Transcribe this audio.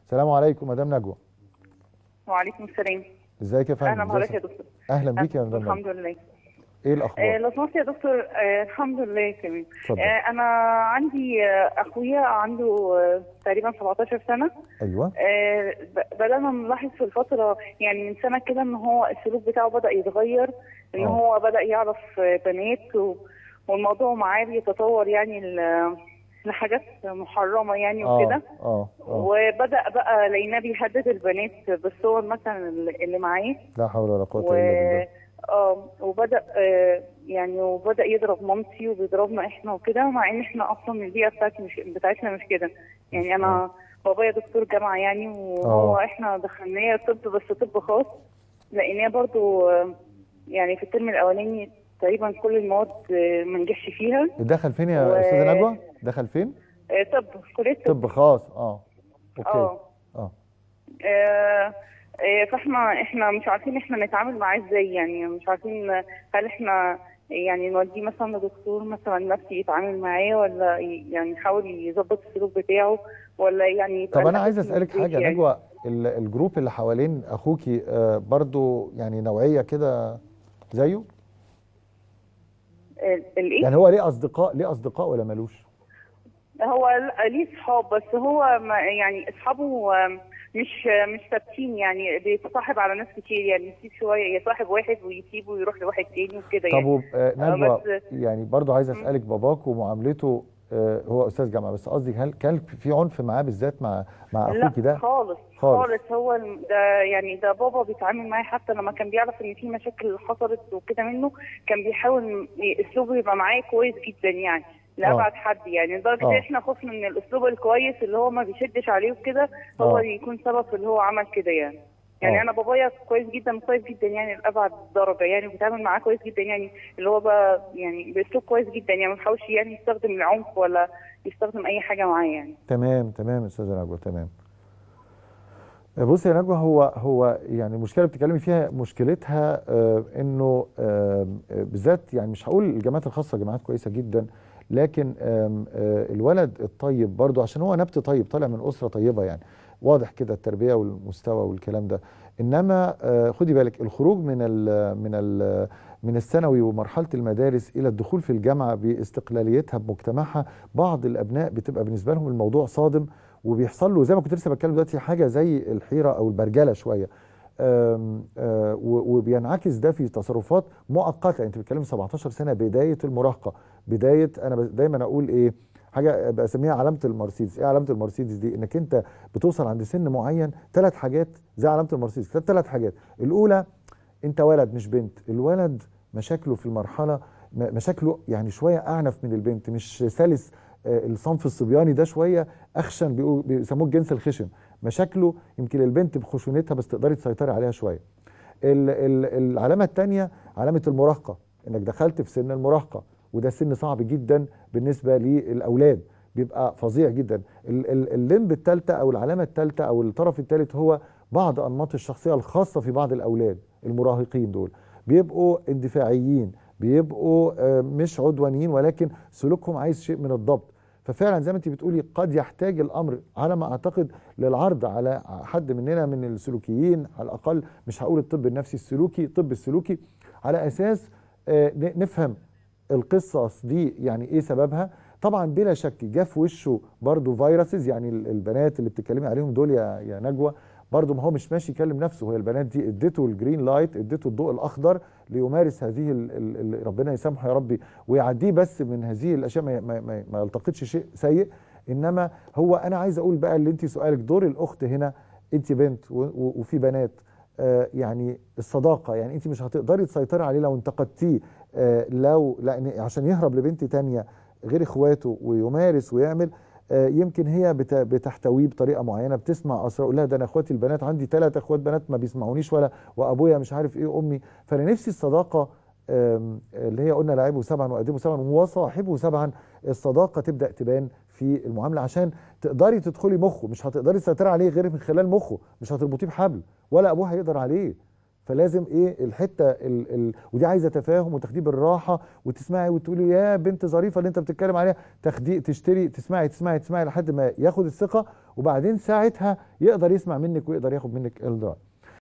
السلام عليكم مدام نجوى وعليكم السلام ازيك يا فندم اهلا بحضرتك يا ازيك؟ دكتور اهلا بيك يا مدام نجوى الحمد لله ايه آه الاخبار لو سمحت يا دكتور آه الحمد لله تمام اتفضل. آه انا عندي آه اخويا عنده آه تقريبا 17 سنه ايوه آه ب- بدأنا نلاحظ في الفترة يعني من سنة كده ان هو السلوك بتاعه بدأ يتغير ان آه. هو بدأ يعرف آه، بنات و- والموضوع معاه بيتطور يعني ل- لحاجات محرمة يعني وكده اه اه وبدأ بقى لقيناه بيهدد البنات بالصور مثلا اللي اللي معاه لا حول ولا قوه و الا بالله اه وبدأ آه يعني وبدأ يضرب مامتي وبيضربنا احنا وكده مع ان احنا اصلا البيئة بتاعتي مش بتاعتنا مش كده يعني انا بابايا دكتور جامعة يعني وهو آه. احنا دخلناه طب بس طب خاص لقيناه برضو آه، يعني في الترم الاولاني تقريبا كل المواد آه، ما نجحش فيها دخل فين يا و- استاذه نجوى دخل فين آه، طب كلية طب طب خاص اه اوكي اه اه آه، آه، فاحنا احنا مش عارفين احنا نتعامل معاه ازاي يعني مش عارفين هل احنا يعني نوديه مثلا لدكتور مثلا نفسي يتعامل معاه ولا ي- يعني يحاول يظبط السلوك بتاعه ولا يعني يبقى طب انا عايز الأساس من اسالك البيت حاجه يعني. نجوى ال- الجروب اللي حوالين اخوكي آه برضو يعني نوعيه كده زيه ال- الايه يعني هو ليه اصدقاء ليه اصدقاء ولا ملوش هو ل- ليه صحاب بس هو ما يعني اصحابه آم، مش مش ثابتين يعني بيتصاحب على ناس كتير يعني يسيب شويه يصاحب واحد ويسيبه ويروح لواحد تاني وكده طب يعني وب- آه نجوى بس- يعني برضو عايز اسالك باباك ومعاملته آه هو استاذ جامعه بس قصدي هل كان في عنف معاه بالذات مع مع لا اخوكي ده خالص خالص. خالص هو الم- ده يعني ده بابا بيتعامل معايا حتى لما كان بيعرف ان في مشاكل حصلت وكده منه كان بيحاول ي- اسلوبه يبقى معايا كويس جدا يعني لابعد حد يعني لدرجه آه. ان احنا خفنا ان الاسلوب الكويس اللي هو ما بيشدش عليه وكده هو آه. يكون سبب في اللي هو عمل كده يعني يعني آه. انا بابايا كويس جدا كويس جدا يعني لابعد درجه يعني بيتعامل معاه كويس جدا يعني اللي هو بقى يعني باسلوب كويس جدا يعني ما بيحاولش يعني يستخدم العنف ولا يستخدم اي حاجه معاه يعني تمام تمام يا استاذه نجوى تمام بص يا نجوى هو هو يعني المشكله اللي بتتكلمي فيها مشكلتها آه انه آه بالذات يعني مش هقول الجامعات الخاصه جامعات كويسه جدا لكن آم، آه الولد الطيب برضو عشان هو نبت طيب طالع من اسره طيبه يعني واضح كده التربيه والمستوى والكلام ده انما آه خدي بالك الخروج من ال من ال من الثانوي ومرحله المدارس الى الدخول في الجامعه باستقلاليتها بمجتمعها بعض الابناء بتبقى بالنسبه لهم الموضوع صادم وبيحصل له زي ما كنت لسه بتكلم دلوقتي حاجه زي الحيره او البرجله شويه آم، آه، و- وبينعكس ده في تصرفات مؤقته انت بتتكلم 17 سنه بدايه المراهقه بدايه انا ب- دايما اقول ايه حاجه بسميها علامه المرسيدس ايه علامه المرسيدس دي انك انت بتوصل عند سن معين ثلاث حاجات زي علامه المرسيدس ثلاث حاجات الاولى انت ولد مش بنت الولد مشاكله في المرحله م- مشاكله يعني شويه اعنف من البنت مش سلس آه، الصنف الصبياني ده شويه اخشن بيقو- بيسموه الجنس الخشن مشاكله يمكن البنت بخشونتها بس تقدري تسيطري عليها شويه ال- ال- العلامه الثانيه علامه المراهقه انك دخلت في سن المراهقه وده سن صعب جدا بالنسبه للاولاد بيبقى فظيع جدا ال- ال- اللمب الثالثه او العلامه الثالثه او الطرف الثالث هو بعض انماط الشخصيه الخاصه في بعض الاولاد المراهقين دول بيبقوا اندفاعيين بيبقوا آه، مش عدوانيين ولكن سلوكهم عايز شيء من الضبط ففعلا زي ما انت بتقولي قد يحتاج الامر على ما اعتقد للعرض على حد مننا من السلوكيين على الاقل مش هقول الطب النفسي السلوكي الطب السلوكي على اساس آه، ن- نفهم القصص دي يعني ايه سببها طبعا بلا شك جه في وشه برضه فيروسز يعني ال- البنات اللي بتتكلمي عليهم دول يا يا نجوى برضه ما هو مش ماشي يكلم نفسه هي البنات دي اديته الجرين لايت اديته الضوء الاخضر ليمارس هذه ال- ال- اللي ربنا يسامحه يا ربي ويعديه بس من هذه الاشياء ما, ما, ما, ما يلتقطش شيء سيء انما هو انا عايز اقول بقى اللي انت سؤالك دور الاخت هنا انت بنت و- و- وفي بنات آه، يعني الصداقه يعني انت مش هتقدري تسيطري عليه لو انتقدتيه آه، لو لان عشان يهرب لبنت تانية غير اخواته ويمارس ويعمل آه، يمكن هي بت- بتحتويه بطريقه معينه بتسمع اسرار اقول لها ده انا اخواتي البنات عندي ثلاث اخوات بنات ما بيسمعونيش ولا وابويا مش عارف ايه امي فانا نفسي الصداقه آم، اللي هي قلنا لعبه سبعا وادبه سبعا وصاحبه سبعا الصداقه تبدا تبان في المعامله عشان تقدري تدخلي مخه مش هتقدري تسيطري عليه غير من خلال مخه مش هتربطيه بحبل ولا ابوه هيقدر عليه فلازم ايه الحته ال ال ودي عايزه تفاهم وتاخديه بالراحه وتسمعي وتقولي يا بنت ظريفه اللي انت بتتكلم عليها تاخدي تشتري تسمعي تسمعي تسمعي لحد ما ياخد الثقه وبعدين ساعتها يقدر يسمع منك ويقدر ياخد منك الراي